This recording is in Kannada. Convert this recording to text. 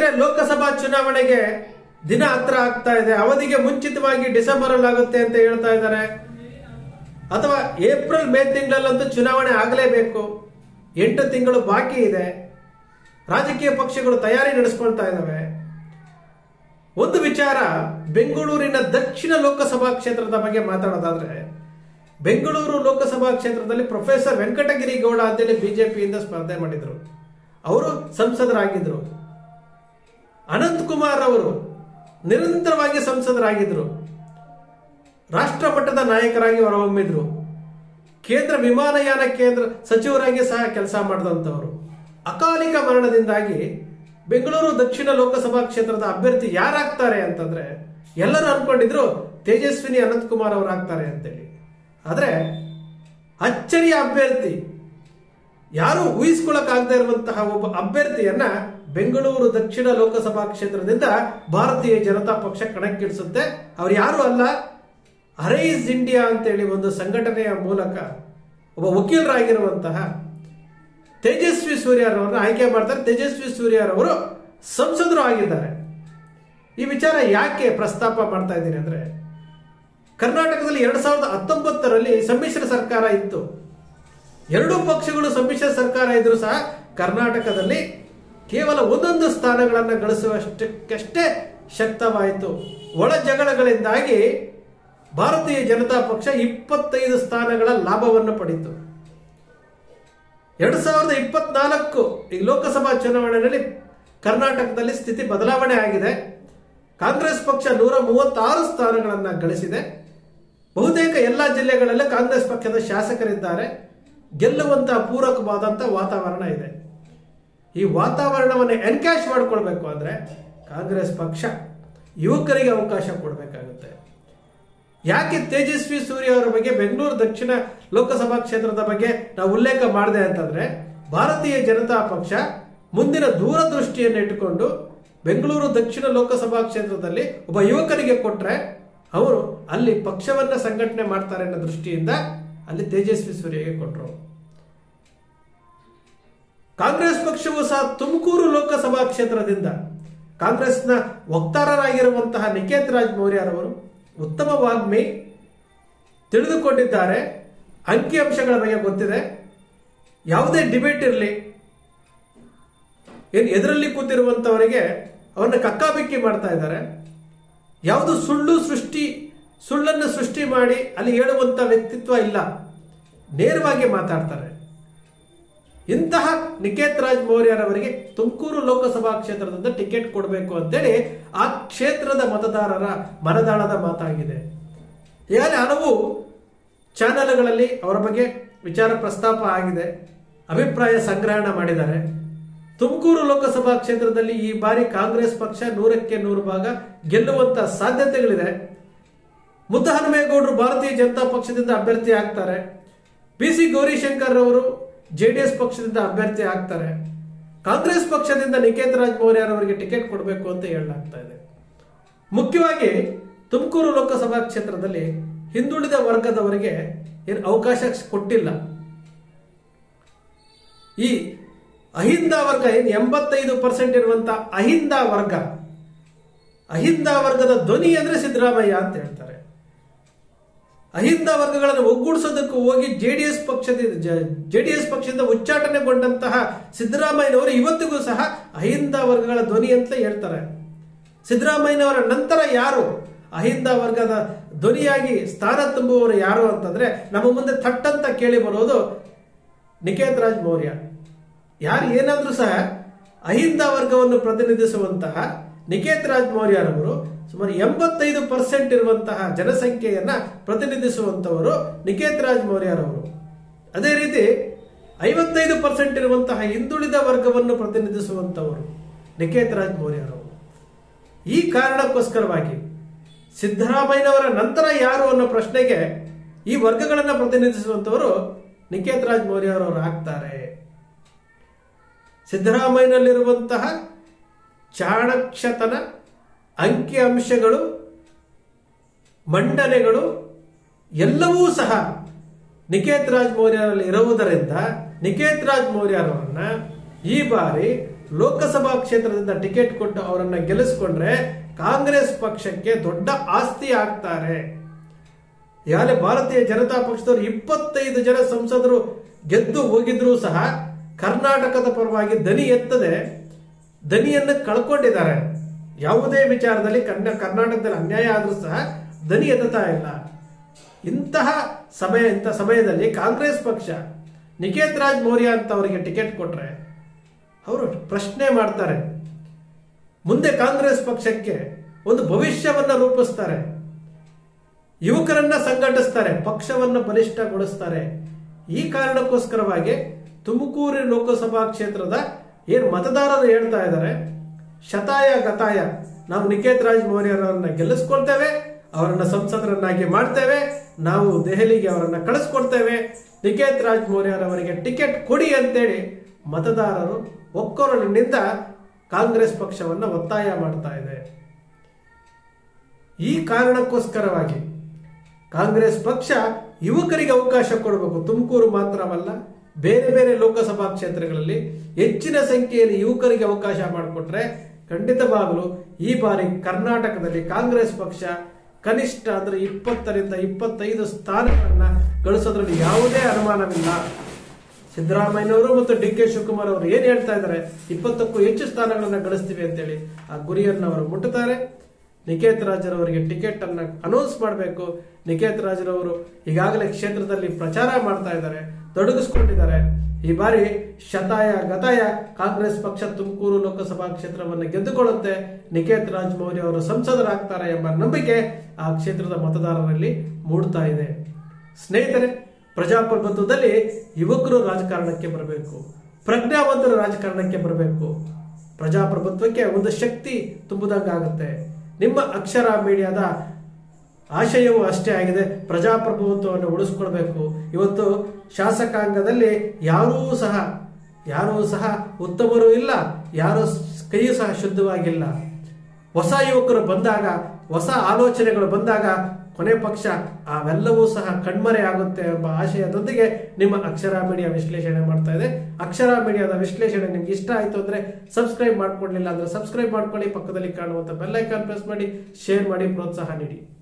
ಯಾಕಂದ್ರೆ ಲೋಕಸಭಾ ಚುನಾವಣೆಗೆ ದಿನ ಹತ್ರ ಆಗ್ತಾ ಇದೆ ಅವಧಿಗೆ ಮುಂಚಿತವಾಗಿ ಡಿಸೆಂಬರ್ ಅಲ್ಲಿ ಆಗುತ್ತೆ ಅಂತ ಹೇಳ್ತಾ ಇದ್ದಾರೆ ಅಥವಾ ಏಪ್ರಿಲ್ ಮೇ ತಿಂಗಳಲ್ಲಂತೂ ಚುನಾವಣೆ ಆಗಲೇಬೇಕು ಎಂಟು ತಿಂಗಳು ಬಾಕಿ ಇದೆ ರಾಜಕೀಯ ಪಕ್ಷಗಳು ತಯಾರಿ ನಡೆಸ್ಕೊಳ್ತಾ ಇದ್ದಾವೆ ಒಂದು ವಿಚಾರ ಬೆಂಗಳೂರಿನ ದಕ್ಷಿಣ ಲೋಕಸಭಾ ಕ್ಷೇತ್ರದ ಬಗ್ಗೆ ಮಾತಾಡೋದಾದ್ರೆ ಬೆಂಗಳೂರು ಲೋಕಸಭಾ ಕ್ಷೇತ್ರದಲ್ಲಿ ಪ್ರೊಫೆಸರ್ ವೆಂಕಟಗಿರಿ ಗೌಡ ಅಂತೇಳಿ ಬಿಜೆಪಿಯಿಂದ ಸ್ಪರ್ಧೆ ಮಾಡಿದ್ರು ಅವರು ಸಂಸದರಾಗಿದ್ರು ಅನಂತ್ ಕುಮಾರ್ ಅವರು ನಿರಂತರವಾಗಿ ಸಂಸದರಾಗಿದ್ರು ರಾಷ್ಟ್ರ ಮಟ್ಟದ ನಾಯಕರಾಗಿ ಹೊರಹೊಮ್ಮಿದ್ರು ಕೇಂದ್ರ ವಿಮಾನಯಾನ ಕೇಂದ್ರ ಸಚಿವರಾಗಿ ಸಹ ಕೆಲಸ ಮಾಡಿದಂಥವರು ಅಕಾಲಿಕ ಮರಣದಿಂದಾಗಿ ಬೆಂಗಳೂರು ದಕ್ಷಿಣ ಲೋಕಸಭಾ ಕ್ಷೇತ್ರದ ಅಭ್ಯರ್ಥಿ ಯಾರಾಗ್ತಾರೆ ಅಂತಂದ್ರೆ ಎಲ್ಲರೂ ಅನ್ಕೊಂಡಿದ್ರು ತೇಜಸ್ವಿನಿ ಅನಂತ್ ಕುಮಾರ್ ಅವರು ಆಗ್ತಾರೆ ಅಂತೇಳಿ ಆದ್ರೆ ಅಚ್ಚರಿಯ ಅಭ್ಯರ್ಥಿ ಯಾರು ಊಹಿಸ್ಕೊಳ್ಳಕ್ಕಾಗದೇ ಇರುವಂತಹ ಒಬ್ಬ ಅಭ್ಯರ್ಥಿಯನ್ನ ಬೆಂಗಳೂರು ದಕ್ಷಿಣ ಲೋಕಸಭಾ ಕ್ಷೇತ್ರದಿಂದ ಭಾರತೀಯ ಜನತಾ ಪಕ್ಷ ಕಣಕ್ಕಿಳಿಸುತ್ತೆ ಅವ್ರು ಯಾರು ಅಲ್ಲ ಅರೈಸ್ ಇಂಡಿಯಾ ಅಂತೇಳಿ ಒಂದು ಸಂಘಟನೆಯ ಮೂಲಕ ಒಬ್ಬ ವಕೀಲರಾಗಿರುವಂತಹ ತೇಜಸ್ವಿ ಸೂರ್ಯರವರನ್ನ ಆಯ್ಕೆ ಮಾಡ್ತಾರೆ ತೇಜಸ್ವಿ ಸೂರ್ಯರವರು ಸಂಸದರು ಆಗಿದ್ದಾರೆ ಈ ವಿಚಾರ ಯಾಕೆ ಪ್ರಸ್ತಾಪ ಮಾಡ್ತಾ ಇದ್ದೀನಿ ಅಂದ್ರೆ ಕರ್ನಾಟಕದಲ್ಲಿ ಎರಡ್ ಸಾವಿರದ ಹತ್ತೊಂಬತ್ತರಲ್ಲಿ ಸಮ್ಮಿಶ್ರ ಸರ್ಕಾರ ಇತ್ತು ಎರಡೂ ಪಕ್ಷಗಳು ಸಮ್ಮಿಶ್ರ ಸರ್ಕಾರ ಇದ್ರೂ ಸಹ ಕರ್ನಾಟಕದಲ್ಲಿ ಕೇವಲ ಒಂದೊಂದು ಸ್ಥಾನಗಳನ್ನು ಗಳಿಸುವಷ್ಟಕ್ಕಷ್ಟೇ ಶಕ್ತವಾಯಿತು ಒಳ ಜಗಳಗಳಿಂದಾಗಿ ಭಾರತೀಯ ಜನತಾ ಪಕ್ಷ ಇಪ್ಪತ್ತೈದು ಸ್ಥಾನಗಳ ಲಾಭವನ್ನು ಪಡೆಯಿತು ಎರಡ್ ಸಾವಿರದ ಇಪ್ಪತ್ನಾಲ್ಕು ಈ ಲೋಕಸಭಾ ಚುನಾವಣೆಯಲ್ಲಿ ಕರ್ನಾಟಕದಲ್ಲಿ ಸ್ಥಿತಿ ಬದಲಾವಣೆ ಆಗಿದೆ ಕಾಂಗ್ರೆಸ್ ಪಕ್ಷ ನೂರ ಮೂವತ್ತಾರು ಸ್ಥಾನಗಳನ್ನು ಗಳಿಸಿದೆ ಬಹುತೇಕ ಎಲ್ಲ ಜಿಲ್ಲೆಗಳಲ್ಲೂ ಕಾಂಗ್ರೆಸ್ ಪಕ್ಷದ ಶಾಸಕರಿದ್ದಾರೆ ಗೆಲ್ಲುವಂತಹ ಪೂರಕವಾದಂತಹ ವಾತಾವರಣ ಇದೆ ಈ ವಾತಾವರಣವನ್ನು ಎನ್ಕ್ಯಾಶ್ ಮಾಡಿಕೊಳ್ಬೇಕು ಅಂದ್ರೆ ಕಾಂಗ್ರೆಸ್ ಪಕ್ಷ ಯುವಕರಿಗೆ ಅವಕಾಶ ಕೊಡಬೇಕಾಗುತ್ತೆ ಯಾಕೆ ತೇಜಸ್ವಿ ಸೂರ್ಯ ಅವರ ಬಗ್ಗೆ ಬೆಂಗಳೂರು ದಕ್ಷಿಣ ಲೋಕಸಭಾ ಕ್ಷೇತ್ರದ ಬಗ್ಗೆ ನಾವು ಉಲ್ಲೇಖ ಮಾಡಿದೆ ಅಂತಂದ್ರೆ ಭಾರತೀಯ ಜನತಾ ಪಕ್ಷ ಮುಂದಿನ ದೂರದೃಷ್ಟಿಯನ್ನು ಇಟ್ಟುಕೊಂಡು ಬೆಂಗಳೂರು ದಕ್ಷಿಣ ಲೋಕಸಭಾ ಕ್ಷೇತ್ರದಲ್ಲಿ ಒಬ್ಬ ಯುವಕರಿಗೆ ಕೊಟ್ರೆ ಅವರು ಅಲ್ಲಿ ಪಕ್ಷವನ್ನ ಸಂಘಟನೆ ಮಾಡ್ತಾರೆ ಅನ್ನೋ ದೃಷ್ಟಿಯಿಂದ ಅಲ್ಲಿ ತೇಜಸ್ವಿ ಸೂರ್ಯಗೆ ಕೊಟ್ಟರು ಕಾಂಗ್ರೆಸ್ ಪಕ್ಷವು ಸಹ ತುಮಕೂರು ಲೋಕಸಭಾ ಕ್ಷೇತ್ರದಿಂದ ಕಾಂಗ್ರೆಸ್ನ ವಕ್ತಾರರಾಗಿರುವಂತಹ ನಿಕೇತ್ ರಾಜ್ ಮೌರ್ಯರವರು ಉತ್ತಮ ವಾಗ್ಮಿ ತಿಳಿದುಕೊಂಡಿದ್ದಾರೆ ಅಂಕಿಅಂಶಗಳ ಬಗ್ಗೆ ಗೊತ್ತಿದೆ ಯಾವುದೇ ಡಿಬೇಟ್ ಇರಲಿ ಏನು ಎದುರಲ್ಲಿ ಕೂತಿರುವಂತವರಿಗೆ ಅವನ್ನ ಕಕ್ಕಾಬಿಕ್ಕಿ ಮಾಡ್ತಾ ಇದ್ದಾರೆ ಯಾವುದು ಸುಳ್ಳು ಸೃಷ್ಟಿ ಸುಳ್ಳನ್ನು ಸೃಷ್ಟಿ ಮಾಡಿ ಅಲ್ಲಿ ಹೇಳುವಂತ ವ್ಯಕ್ತಿತ್ವ ಇಲ್ಲ ನೇರವಾಗಿ ಮಾತಾಡ್ತಾರೆ ಇಂತಹ ನಿಕೇತ್ ರಾಜ್ ಮೌರ್ಯರವರಿಗೆ ತುಮಕೂರು ಲೋಕಸಭಾ ಕ್ಷೇತ್ರದಿಂದ ಟಿಕೆಟ್ ಕೊಡಬೇಕು ಅಂತೇಳಿ ಆ ಕ್ಷೇತ್ರದ ಮತದಾರರ ಮನದಾಳದ ಮಾತಾಗಿದೆ ಈಗಾಗಲೇ ಹಲವು ಚಾನೆಲ್ಗಳಲ್ಲಿ ಅವರ ಬಗ್ಗೆ ವಿಚಾರ ಪ್ರಸ್ತಾಪ ಆಗಿದೆ ಅಭಿಪ್ರಾಯ ಸಂಗ್ರಹಣ ಮಾಡಿದ್ದಾರೆ ತುಮಕೂರು ಲೋಕಸಭಾ ಕ್ಷೇತ್ರದಲ್ಲಿ ಈ ಬಾರಿ ಕಾಂಗ್ರೆಸ್ ಪಕ್ಷ ನೂರಕ್ಕೆ ನೂರು ಭಾಗ ಗೆಲ್ಲುವಂತ ಸಾಧ್ಯತೆಗಳಿದೆ ಮುದ್ದಹನುಮೇಗೌಡರು ಭಾರತೀಯ ಜನತಾ ಪಕ್ಷದಿಂದ ಅಭ್ಯರ್ಥಿ ಆಗ್ತಾರೆ ಪಿ ಸಿ ಗೌರಿಶಂಕರ್ ಅವರು ಜೆಡಿಎಸ್ ಪಕ್ಷದಿಂದ ಅಭ್ಯರ್ಥಿ ಆಗ್ತಾರೆ ಕಾಂಗ್ರೆಸ್ ಪಕ್ಷದಿಂದ ನಿಕೇತ್ ರಾಜ್ ಮೌರ್ಯರವರಿಗೆ ಟಿಕೆಟ್ ಕೊಡಬೇಕು ಅಂತ ಹೇಳಲಾಗ್ತಾ ಇದೆ ಮುಖ್ಯವಾಗಿ ತುಮಕೂರು ಲೋಕಸಭಾ ಕ್ಷೇತ್ರದಲ್ಲಿ ಹಿಂದುಳಿದ ವರ್ಗದವರಿಗೆ ಏನು ಅವಕಾಶ ಕೊಟ್ಟಿಲ್ಲ ಈ ಅಹಿಂದ ವರ್ಗ ಏನು ಎಂಬತ್ತೈದು ಪರ್ಸೆಂಟ್ ಇರುವಂತ ಅಹಿಂದ ವರ್ಗ ಅಹಿಂದ ವರ್ಗದ ಧ್ವನಿ ಅಂದ್ರೆ ಸಿದ್ದರಾಮಯ್ಯ ಅಂತ ಹೇಳ್ತಾರೆ ಅಹಿಂದ ವರ್ಗಗಳನ್ನು ಒಗ್ಗೂಡಿಸೋದಕ್ಕೂ ಹೋಗಿ ಜೆಡಿಎಸ್ ಪಕ್ಷದಿಂದ ಜೆಡಿಎಸ್ ಪಕ್ಷದಿಂದ ಉಚ್ಚಾಟನೆಗೊಂಡಂತಹ ಸಿದ್ದರಾಮಯ್ಯನವರು ಇವತ್ತಿಗೂ ಸಹ ಅಹಿಂದ ವರ್ಗಗಳ ಧ್ವನಿ ಅಂತ ಹೇಳ್ತಾರೆ ಸಿದ್ದರಾಮಯ್ಯನವರ ನಂತರ ಯಾರು ಅಹಿಂದ ವರ್ಗದ ಧ್ವನಿಯಾಗಿ ಸ್ಥಾನ ತುಂಬುವವರು ಯಾರು ಅಂತಂದ್ರೆ ನಮ್ಮ ಮುಂದೆ ಥಟ್ಟಂತ ಕೇಳಿ ಬರೋದು ನಿಕೇತ್ ರಾಜ್ ಮೌರ್ಯ ಯಾರು ಏನಾದ್ರೂ ಸಹ ಅಹಿಂದ ವರ್ಗವನ್ನು ಪ್ರತಿನಿಧಿಸುವಂತಹ ನಿಕೇತ್ ರಾಜ್ ಮೌರ್ಯರವರು ಸುಮಾರು ಎಂಬತ್ತೈದು ಪರ್ಸೆಂಟ್ ಇರುವಂತಹ ಜನಸಂಖ್ಯೆಯನ್ನ ಪ್ರತಿನಿಧಿಸುವಂತವರು ನಿಕೇತ್ ರಾಜ್ ಮೌರ್ಯರವರು ಅದೇ ರೀತಿ ಐವತ್ತೈದು ಪರ್ಸೆಂಟ್ ಇರುವಂತಹ ಹಿಂದುಳಿದ ವರ್ಗವನ್ನು ಪ್ರತಿನಿಧಿಸುವಂತವರು ನಿಕೇತ್ ರಾಜ್ ಮೌರ್ಯರವರು ಈ ಕಾರಣಕ್ಕೋಸ್ಕರವಾಗಿ ಸಿದ್ದರಾಮಯ್ಯನವರ ನಂತರ ಯಾರು ಅನ್ನೋ ಪ್ರಶ್ನೆಗೆ ಈ ವರ್ಗಗಳನ್ನು ಪ್ರತಿನಿಧಿಸುವಂತವರು ನಿಕೇತ್ ರಾಜ್ ಮೌರ್ಯ ಅವರು ಆಗ್ತಾರೆ ಸಿದ್ದರಾಮಯ್ಯನಲ್ಲಿರುವಂತಹ ಚಾಣಕ್ಷತನ ಅಂಕಿ ಅಂಶಗಳು ಮಂಡನೆಗಳು ಎಲ್ಲವೂ ಸಹ ನಿಕೇತ್ ರಾಜ್ ಮೌರ್ಯರಲ್ಲಿ ಇರುವುದರಿಂದ ನಿಕೇತ್ ರಾಜ್ ಮೌರ್ಯರವರನ್ನ ಈ ಬಾರಿ ಲೋಕಸಭಾ ಕ್ಷೇತ್ರದಿಂದ ಟಿಕೆಟ್ ಕೊಟ್ಟು ಅವರನ್ನ ಗೆಲ್ಲಿಸ್ಕೊಂಡ್ರೆ ಕಾಂಗ್ರೆಸ್ ಪಕ್ಷಕ್ಕೆ ದೊಡ್ಡ ಆಸ್ತಿ ಆಗ್ತಾರೆ ಯಾರೇ ಭಾರತೀಯ ಜನತಾ ಪಕ್ಷದವರು ಇಪ್ಪತ್ತೈದು ಜನ ಸಂಸದರು ಗೆದ್ದು ಹೋಗಿದ್ರು ಸಹ ಕರ್ನಾಟಕದ ಪರವಾಗಿ ದನಿ ಎತ್ತದೆ ದನಿಯನ್ನು ಕಳ್ಕೊಂಡಿದ್ದಾರೆ ಯಾವುದೇ ವಿಚಾರದಲ್ಲಿ ಕನ್ನ ಕರ್ನಾಟಕದಲ್ಲಿ ಅನ್ಯಾಯ ಆದರೂ ಸಹ ದನಿ ಎತ್ತುತ್ತಾ ಇಲ್ಲ ಇಂತಹ ಸಮಯ ಇಂಥ ಸಮಯದಲ್ಲಿ ಕಾಂಗ್ರೆಸ್ ಪಕ್ಷ ನಿಕೇತ್ ರಾಜ್ ಮೌರ್ಯ ಅಂತ ಅವರಿಗೆ ಟಿಕೆಟ್ ಕೊಟ್ರೆ ಅವರು ಪ್ರಶ್ನೆ ಮಾಡ್ತಾರೆ ಮುಂದೆ ಕಾಂಗ್ರೆಸ್ ಪಕ್ಷಕ್ಕೆ ಒಂದು ಭವಿಷ್ಯವನ್ನ ರೂಪಿಸ್ತಾರೆ ಯುವಕರನ್ನ ಸಂಘಟಿಸ್ತಾರೆ ಪಕ್ಷವನ್ನ ಬಲಿಷ್ಠಗೊಳಿಸ್ತಾರೆ ಈ ಕಾರಣಕ್ಕೋಸ್ಕರವಾಗಿ ತುಮಕೂರು ಲೋಕಸಭಾ ಕ್ಷೇತ್ರದ ಏನು ಮತದಾರರು ಹೇಳ್ತಾ ಇದ್ದಾರೆ ಶತಾಯ ಗತಾಯ ನಾವು ನಿಕೇತ್ ರಾಜ್ ಮೌರ್ಯರನ್ನ ಗೆಲ್ಲಿಸ್ಕೊಳ್ತೇವೆ ಅವರನ್ನ ಸಂಸದರನ್ನಾಗಿ ಮಾಡ್ತೇವೆ ನಾವು ದೆಹಲಿಗೆ ಅವರನ್ನ ಕಳಿಸ್ಕೊಡ್ತೇವೆ ನಿಕೇತ್ ರಾಜ್ ಮೌರ್ಯರವರಿಗೆ ಟಿಕೆಟ್ ಕೊಡಿ ಅಂತೇಳಿ ಮತದಾರರು ಒಕ್ಕೊರಲಿನಿಂದ ಕಾಂಗ್ರೆಸ್ ಪಕ್ಷವನ್ನ ಒತ್ತಾಯ ಮಾಡ್ತಾ ಇದೆ ಈ ಕಾರಣಕ್ಕೋಸ್ಕರವಾಗಿ ಕಾಂಗ್ರೆಸ್ ಪಕ್ಷ ಯುವಕರಿಗೆ ಅವಕಾಶ ಕೊಡಬೇಕು ತುಮಕೂರು ಮಾತ್ರವಲ್ಲ ಬೇರೆ ಬೇರೆ ಲೋಕಸಭಾ ಕ್ಷೇತ್ರಗಳಲ್ಲಿ ಹೆಚ್ಚಿನ ಸಂಖ್ಯೆಯಲ್ಲಿ ಯುವಕರಿಗೆ ಅವಕಾಶ ಮಾಡಿಕೊಟ್ರೆ ಖಂಡಿತವಾಗಲು ಈ ಬಾರಿ ಕರ್ನಾಟಕದಲ್ಲಿ ಕಾಂಗ್ರೆಸ್ ಪಕ್ಷ ಕನಿಷ್ಠ ಅಂದ್ರೆ ಇಪ್ಪತ್ತರಿಂದ ಇಪ್ಪತ್ತೈದು ಸ್ಥಾನಗಳನ್ನ ಗಳಿಸೋದ್ರಲ್ಲಿ ಯಾವುದೇ ಅನುಮಾನವಿಲ್ಲ ಸಿದ್ದರಾಮಯ್ಯನವರು ಮತ್ತು ಡಿ ಕೆ ಶಿವಕುಮಾರ್ ಅವರು ಏನ್ ಹೇಳ್ತಾ ಇದ್ದಾರೆ ಇಪ್ಪತ್ತಕ್ಕೂ ಹೆಚ್ಚು ಸ್ಥಾನಗಳನ್ನ ಗಳಿಸ್ತೀವಿ ಅಂತೇಳಿ ಆ ಗುರಿಯನ್ನು ಅವರು ಮುಟ್ಟುತ್ತಾರೆ ನಿಕೇತ್ ರಾಜರವರಿಗೆ ಟಿಕೆಟ್ ಅನ್ನ ಅನೌನ್ಸ್ ಮಾಡಬೇಕು ನಿಕೇತ್ ರಾಜರವರು ಈಗಾಗಲೇ ಕ್ಷೇತ್ರದಲ್ಲಿ ಪ್ರಚಾರ ಮಾಡ್ತಾ ಇದ್ದಾರೆ ತೊಡಗಿಸ್ಕೊಂಡಿದ್ದಾರೆ ಈ ಬಾರಿ ಶತಾಯ ಗತಾಯ ಕಾಂಗ್ರೆಸ್ ಪಕ್ಷ ತುಮಕೂರು ಲೋಕಸಭಾ ಕ್ಷೇತ್ರವನ್ನು ಗೆದ್ದುಕೊಳ್ಳುತ್ತೆ ನಿಕೇತ್ ರಾಜ್ ಮೌರ್ಯ ಅವರು ಸಂಸದರಾಗ್ತಾರೆ ಎಂಬ ನಂಬಿಕೆ ಆ ಕ್ಷೇತ್ರದ ಮತದಾರರಲ್ಲಿ ಮೂಡ್ತಾ ಇದೆ ಸ್ನೇಹಿತರೆ ಪ್ರಜಾಪ್ರಭುತ್ವದಲ್ಲಿ ಯುವಕರು ರಾಜಕಾರಣಕ್ಕೆ ಬರಬೇಕು ಪ್ರಜ್ಞಾವಂತರ ರಾಜಕಾರಣಕ್ಕೆ ಬರಬೇಕು ಪ್ರಜಾಪ್ರಭುತ್ವಕ್ಕೆ ಒಂದು ಶಕ್ತಿ ತುಂಬುದಂಗಾಗುತ್ತೆ ನಿಮ್ಮ ಅಕ್ಷರ ಮೀಡಿಯಾದ ಆಶಯವೂ ಅಷ್ಟೇ ಆಗಿದೆ ಪ್ರಜಾಪ್ರಭುತ್ವವನ್ನು ಉಳಿಸ್ಕೊಳ್ಬೇಕು ಇವತ್ತು ಶಾಸಕಾಂಗದಲ್ಲಿ ಯಾರೂ ಸಹ ಯಾರೂ ಸಹ ಉತ್ತಮರು ಇಲ್ಲ ಯಾರೂ ಕೈಯೂ ಸಹ ಶುದ್ಧವಾಗಿಲ್ಲ ಹೊಸ ಯುವಕರು ಬಂದಾಗ ಹೊಸ ಆಲೋಚನೆಗಳು ಬಂದಾಗ ಕೊನೆ ಪಕ್ಷ ಅವೆಲ್ಲವೂ ಸಹ ಕಣ್ಮರೆ ಆಗುತ್ತೆ ಎಂಬ ಆಶಯದೊಂದಿಗೆ ನಿಮ್ಮ ಅಕ್ಷರ ಮೀಡಿಯಾ ವಿಶ್ಲೇಷಣೆ ಮಾಡ್ತಾ ಇದೆ ಅಕ್ಷರ ಮೀಡಿಯಾದ ವಿಶ್ಲೇಷಣೆ ನಿಮ್ಗೆ ಇಷ್ಟ ಆಯ್ತು ಅಂದ್ರೆ ಸಬ್ಸ್ಕ್ರೈಬ್ ಮಾಡ್ಕೊಳ್ಳಿಲ್ಲ ಅಂದ್ರೆ ಸಬ್ಸ್ಕ್ರೈಬ್ ಮಾಡ್ಕೊಳ್ಳಿ ಪಕ್ಕದಲ್ಲಿ ಕಾಣುವಂತ ಬೆಲ್ ಐಕಾನ್ ಪ್ರೆಸ್ ಮಾಡಿ ಶೇರ್ ಮಾಡಿ ಪ್ರೋತ್ಸಾಹ ನೀಡಿ